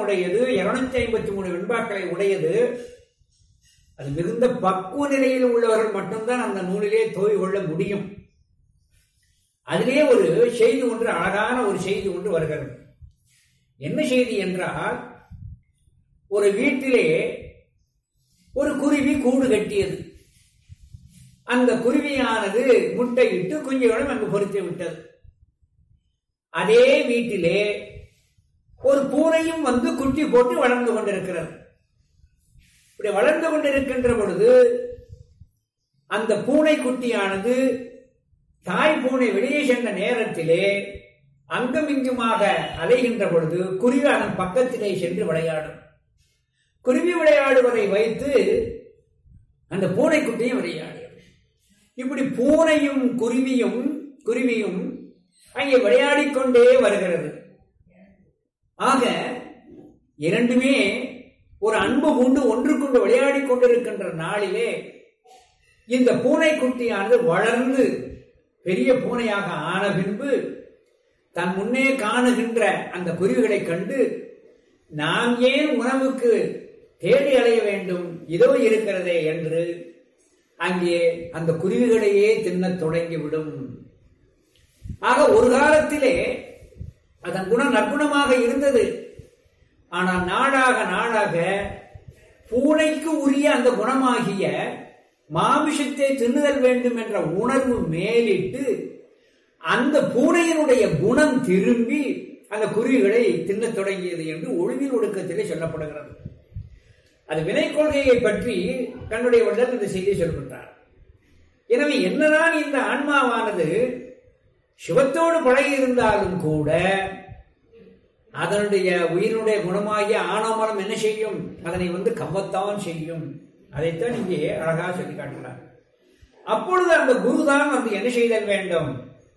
உடையது இருநூத்தி ஐம்பத்தி மூணு வெண்பாக்களை உடையது அது மிகுந்த பக்குவ நிலையில் உள்ளவர்கள் மட்டும்தான் அந்த நூலிலே தோய் கொள்ள முடியும் அதிலே ஒரு செய்தி ஒன்று அழகான ஒரு செய்தி ஒன்று வருகிறது என்ன செய்தி என்றால் ஒரு வீட்டிலே ஒரு குருவி கூடு கட்டியது அந்த குருவியானது முட்டையிட்டு குஞ்சுகளும் அங்கு பொறித்து விட்டது அதே வீட்டிலே ஒரு பூனையும் வந்து குட்டி போட்டு வளர்ந்து கொண்டிருக்கிறது இப்படி வளர்ந்து கொண்டிருக்கின்ற பொழுது அந்த பூனை குட்டியானது தாய் பூனை வெளியே சென்ற நேரத்திலே அங்கும் இங்குமாக அலைகின்ற பொழுது குருவி அதன் பக்கத்திலே சென்று விளையாடும் குருவி விளையாடுவதை வைத்து அந்த பூனை குட்டியும் விளையாடும் இப்படி பூனையும் குருவியும் குருவியும் அங்கே விளையாடிக் கொண்டே வருகிறது ஆக இரண்டுமே ஒரு அன்பு கொண்டு ஒன்றுக்கொண்டு விளையாடி கொண்டிருக்கின்ற நாளிலே இந்த பூனைக்குட்டியானது வளர்ந்து பெரிய பூனையாக ஆன பின்பு தன் முன்னே காணுகின்ற அந்த குருவிகளை கண்டு நாம் ஏன் உணவுக்கு தேடி அலைய வேண்டும் இதோ இருக்கிறதே என்று அங்கே அந்த குருவிகளையே தின்னத் தொடங்கிவிடும் ஆக ஒரு காலத்திலே அதன் குணம் நற்குணமாக இருந்தது ஆனால் நாடாக நாடாக பூனைக்கு உரிய அந்த குணமாகிய மாமிசத்தை தின்னுதல் வேண்டும் என்ற உணர்வு மேலிட்டு அந்த பூனையினுடைய குணம் திரும்பி அந்த குருவிகளை தின்னத் தொடங்கியது என்று ஒழுங்கில் ஒடுக்கத்திலே சொல்லப்படுகிறது அது வினை கொள்கையை பற்றி தன்னுடைய வள்ளல் இந்த செய்தியை சொல்கின்றார் எனவே என்னதான் இந்த ஆன்மாவானது சிவத்தோடு பழகி இருந்தாலும் கூட அதனுடைய உயிரினுடைய குணமாகிய ஆணவமரம் என்ன செய்யும் அதனை வந்து கவ்வத்தான் செய்யும் அதைத்தான் இங்கே அழகாக சொல்லி காட்டுகிறார் அப்பொழுது அந்த குருதான் வந்து என்ன செய்தல் வேண்டும்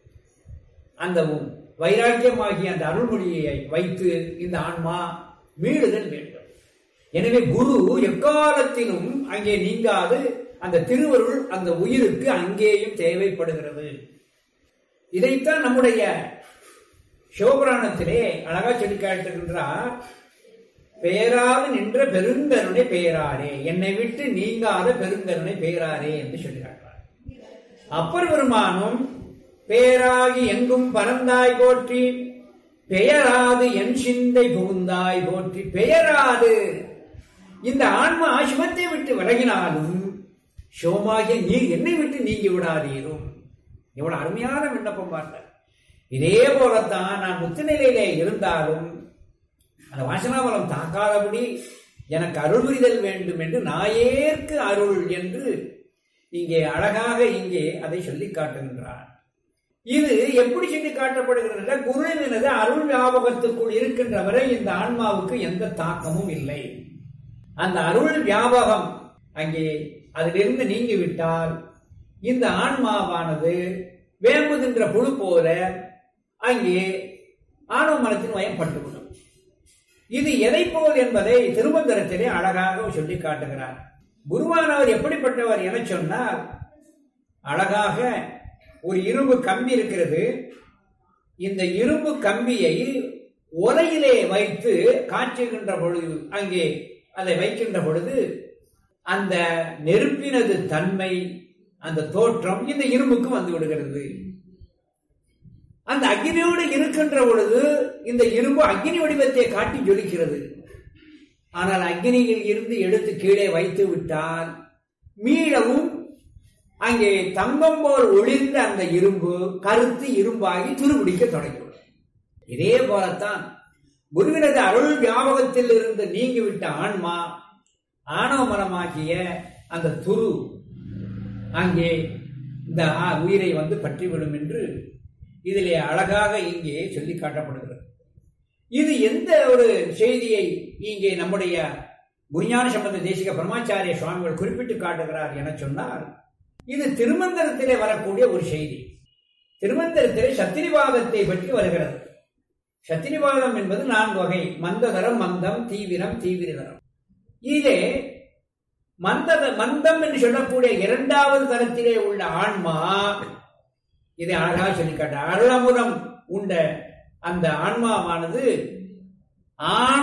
அந்த வைராக்கியமாகிய அந்த அருள்மொழியை வைத்து இந்த ஆன்மா மீளுதல் வேண்டும் எனவே குரு எக்காலத்திலும் அங்கே நீங்காது அந்த திருவருள் அந்த உயிருக்கு அங்கேயும் தேவைப்படுகிறது இதைத்தான் நம்முடைய சிவபுராணத்திலே அழகா சொல்லி காட்டுகின்றார் பேராது நின்ற பெருங்கருணை பெயராரே என்னை விட்டு நீங்காத பெருங்கருணை பெயராரே என்று சொல்லி காட்டுறார் அப்பர் பெருமானும் பேராகி எங்கும் பறந்தாய் போற்றி பெயராது என் சிந்தை புகுந்தாய் போற்றி பெயராது இந்த ஆன்மா சிவத்தை விட்டு விலகினாலும் சிவமாகிய நீர் என்னை விட்டு நீங்கி விடாதீரும் எவ்வளவு அருமையான விண்ணப்பம் பார்த்தார் இதே போலத்தான் நான் முத்து நிலையிலே இருந்தாலும் அந்த வாசனாபலம் தாக்காதபடி எனக்கு அருள் புரிதல் வேண்டும் என்று நாயேற்கு அருள் என்று இங்கே அழகாக இங்கே அதை சொல்லி காட்டுகின்றார் இது எப்படி சொல்லி காட்டப்படுகிறது குருவினது அருள் வியாபகத்துக்குள் இருக்கின்ற வரை இந்த ஆன்மாவுக்கு எந்த தாக்கமும் இல்லை அந்த அருள் வியாபகம் அங்கே அதிலிருந்து நீங்கிவிட்டால் இந்த ஆன்மாவானது வேம்புகின்ற புழு போல அங்கே ஆணவ மனத்தின் வயப்பட்டுவிடும் இது எதை போல் என்பதை திருமந்திரத்திலே அழகாக சொல்லி காட்டுகிறார் குருவானவர் எப்படிப்பட்டவர் என சொன்னால் அழகாக ஒரு இரும்பு கம்பி இருக்கிறது இந்த இரும்பு கம்பியை உலையிலே வைத்து காய்ச்சுகின்ற பொழுது அங்கே அதை வைக்கின்ற பொழுது அந்த நெருப்பினது தன்மை அந்த தோற்றம் இந்த இரும்புக்கு வந்து விடுகிறது அந்த அக்னியோடு இருக்கின்ற பொழுது இந்த இரும்பு அக்னி வடிவத்தை காட்டி ஜொலிக்கிறது ஆனால் அக்னியில் இருந்து எடுத்து கீழே வைத்து விட்டால் மீளவும் அங்கே தங்கம் போல் ஒளிர்ந்த அந்த இரும்பு கருத்து இரும்பாகி துருபிடிக்க தொடங்கிவிடும் இதே போலத்தான் குருவினது அருள் வியாபகத்தில் இருந்து நீங்கிவிட்ட ஆன்மா ஆணவ மரமாகிய அந்த துரு அங்கே இந்த உயிரை வந்து பற்றிவிடும் என்று இதிலே அழகாக இங்கே சொல்லி காட்டப்படுகிறது இது எந்த ஒரு செய்தியை இங்கே நம்முடைய குருஞான சம்பந்த தேசிக பிரமாச்சாரிய சுவாமிகள் குறிப்பிட்டு காட்டுகிறார் என சொன்னால் இது திருமந்திரத்திலே வரக்கூடிய ஒரு செய்தி திருமந்திரத்திலே சத்திரிவாதத்தை பற்றி வருகிறது சத்திரிவாதம் என்பது நான்கு வகை மந்ததரம் மந்தம் தீவிரம் தீவிரதரம் இதிலே மந்த மந்தம் என்று சொல்லக்கூடிய இரண்டாவது தரத்திலே உள்ள ஆன்மா இதை அழகாக சொல்லி காட்ட அருளமுதம் உண்ட அந்த ஆன்மாவானது ஆண்